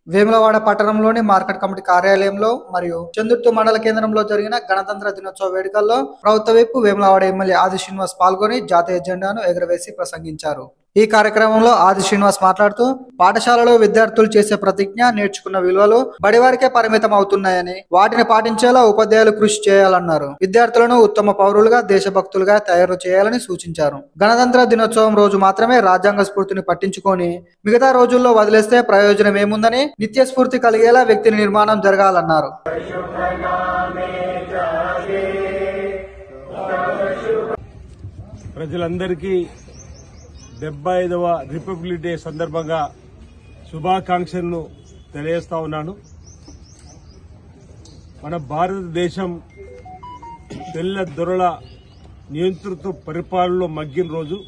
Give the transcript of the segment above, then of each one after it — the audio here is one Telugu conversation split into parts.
వేములవాడ పట్టణంలోని మార్కెట్ కమిటీ కార్యాలయంలో మరియు చందుర్తి మండల కేంద్రంలో జరిగిన గణతంత్ర దినోత్సవ వేడుకల్లో ప్రభుత్వ వైపు వేములవాడ ఎమ్మెల్యే ఆది శ్రీనివాస్ పాల్గొని జాతీయ జెండాను ఎగురవేసి ప్రసంగించారు ఈ కార్యక్రమంలో ఆది శ్రీనివాస్ మాట్లాడుతూ పాఠశాలలో విద్యార్థులు చేసే ప్రతిజ్ఞ నేర్చుకున్న విలువలు బడివారికే పరిమితం అవుతున్నాయని వాటిని పాటించేలా ఉపాధ్యాయులు కృషి చేయాలన్నారు విద్యార్థులను ఉత్తమ పౌరులుగా దేశభక్తులుగా తయారు చేయాలని సూచించారు గణతంత్ర దినోత్సవం రోజు మాత్రమే రాజ్యాంగ స్ఫూర్తిని పట్టించుకొని మిగతా రోజుల్లో వదిలేస్తే ప్రయోజనం ఏముందని నిత్య స్ఫూర్తి కలిగేలా వ్యక్తిని నిర్మాణం జరగాలన్నారు ప్రజలందరికీ డెబ్బై ఐదవ రిపబ్లిక్ డే సందర్భంగా శుభాకాంక్షలను తెలియజేస్తా ఉన్నాను మన భారతదేశం తెల్ల దొరల నియంతృత్వ పరిపాలనలో మగ్గిన రోజు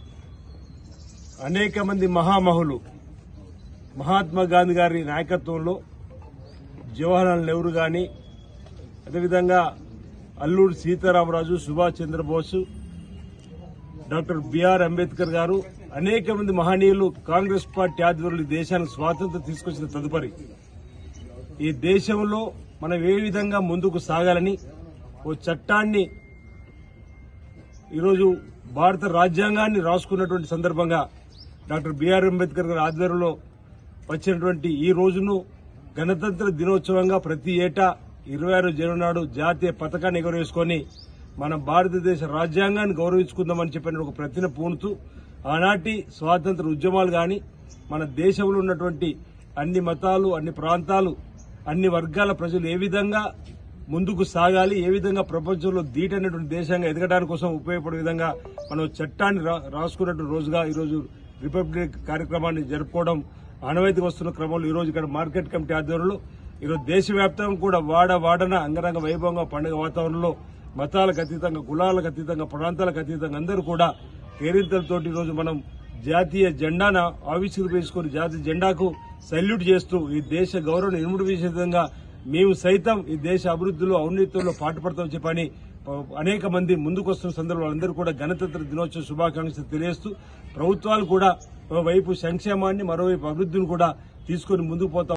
అనేక మంది మహామహులు మహాత్మా గాంధీ గారి నాయకత్వంలో జవహర్లాల్ నెహ్రూ గాని అదేవిధంగా అల్లూరి సీతారామరాజు సుభాష్ చంద్రబోసు డాక్టర్ బిఆర్ అంబేద్కర్ గారు అనేక మంది మహనీయులు కాంగ్రెస్ పార్టీ ఆధ్వర్యంలో ఈ దేశానికి స్వాతంత్రం తీసుకొచ్చిన తదుపరి ఈ దేశంలో మనం ఏ విధంగా ముందుకు సాగాలని ఓ చట్టాన్ని ఈరోజు భారత రాజ్యాంగాన్ని రాసుకున్నటువంటి సందర్భంగా డాక్టర్ బిఆర్ అంబేద్కర్ గారి ఆధ్వర్యంలో వచ్చినటువంటి ఈ రోజును గణతంత్ర దినోత్సవంగా ప్రతి ఏటా ఇరవై ఆరు జనవరి నాడు జాతీయ పథకాన్ని ఎగురవేసుకొని మన భారతదేశ రాజ్యాంగాన్ని గౌరవించుకుందామని చెప్పిన ఒక ప్రతిన పూనుతూ ఆనాటి స్వాతంత్ర ఉద్యమాలు గాని మన దేశంలో ఉన్నటువంటి అన్ని మతాలు అన్ని ప్రాంతాలు అన్ని వర్గాల ప్రజలు ఏ విధంగా ముందుకు సాగాలి ఏ విధంగా ప్రపంచంలో ధీటైనటువంటి దేశంగా ఎదగడానికి కోసం ఉపయోగపడే విధంగా మనం చట్టాన్ని రా- రాసుకున్నటువంటి రోజుగా ఈరోజు రిపబ్లిక్ కార్యక్రమాన్ని జరుపుకోవడం ఆనవాయితీగా వస్తున్న క్రమంలో ఈరోజు ఇక్కడ మార్కెట్ కమిటీ ఆధ్వర్యంలో ఈరోజు దేశవ్యాప్తంగా కూడా వాడ వాడన అంగరంగ వైభవంగా పండుగ వాతావరణంలో మతాలకు అతీతంగా కులాలకు అతీతంగా ప్రాంతాలకు అతీతంగా అందరూ కూడా కేరింతలతోటి ఈరోజు మనం జాతీయ జెండాను ఆవిష్కరించుకొని జాతీయ జెండాకు సల్యూట్ చేస్తూ ఈ దేశ గౌరవం ఇనుముడు వేసే విధంగా మేము సైతం ఈ దేశ అభివృద్ధిలో ఔన్నత్యంలో పాటుపడతామని చెప్పని ఆ, అనేక మంది ముందుకు వస్తున్న సందర్భంలో అందరూ కూడా గణతంత్ర దినోత్సవ శుభాకాంక్షలు తెలియజేస్తూ ప్రభుత్వాలు కూడా వైపు సంక్షేమాన్ని మరోవైపు అభివృద్ధిని కూడా తీసుకొని ముందుకు పోతాం